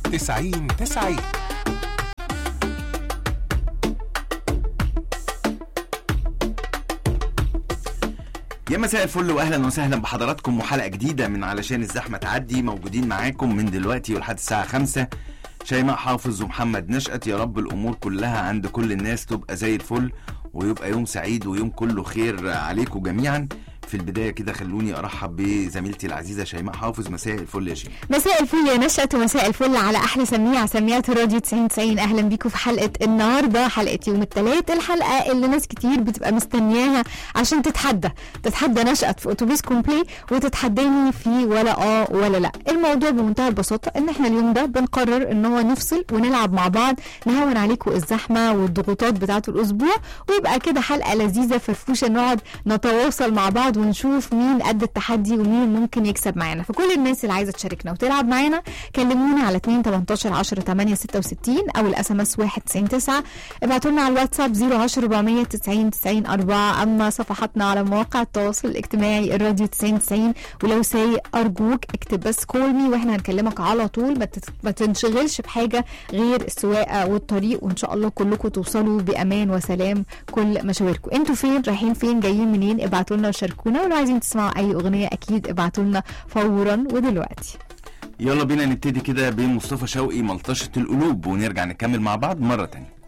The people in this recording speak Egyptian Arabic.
90 90 يا مساء الفل واهلا وسهلا بحضراتكم وحلقه جديده من علشان الزحمه تعدي موجودين معاكم من دلوقتي ولحد الساعه 5 شيماء حافظ ومحمد نشأت يا رب الامور كلها عند كل الناس تبقى زي الفل ويبقى يوم سعيد ويوم كله خير عليكم جميعا في البدايه كده خلوني ارحب بزميلتي العزيزه شيماء حافظ مساء الفل يا شيماء مساء الفل يا نشأت ومساء الفل على احلى سميع سميعة الراديو 90 90 اهلا بيكم في حلقه النهارده حلقه يوم الثلاث الحلقه اللي ناس كتير بتبقى مستنياها عشان تتحدى تتحدى نشأت في اتوبيس كومبلي وتتحداني في ولا اه ولا لا الموضوع بمنتهى البساطه ان احنا اليوم ده بنقرر ان هو نفصل ونلعب مع بعض نهون عليكم الزحمه والضغوطات بتاعه الاسبوع ويبقى كده حلقه لذيذه فرفوشه نقعد نتواصل مع بعض ونشوف مين قد التحدي ومين ممكن يكسب معانا فكل الناس اللي عايزه تشاركنا وتلعب معانا كلمونا على 2 18 10 8 66 او الاس ام اس 1 90 9 ابعتوا لنا على الواتساب 010 490 90 4 اما صفحاتنا على مواقع التواصل الاجتماعي الراديو 90 90 ولو سايق ارجوك اكتب بس كول مي واحنا هنكلمك على طول ما, تت... ما تنشغلش بحاجه غير السواقه والطريق وان شاء الله كلكم توصلوا بامان وسلام كل مشاويركم انتوا فين رايحين فين جايين منين ابعتوا لنا وشاركونا ولو عايزين تسمعوا اي اغنيه اكيد ابعتوا لنا فورا ودلوقتي يلا بينا نبتدي كده بمصطفى شوقي ملطشه القلوب ونرجع نكمل مع بعض مره تانية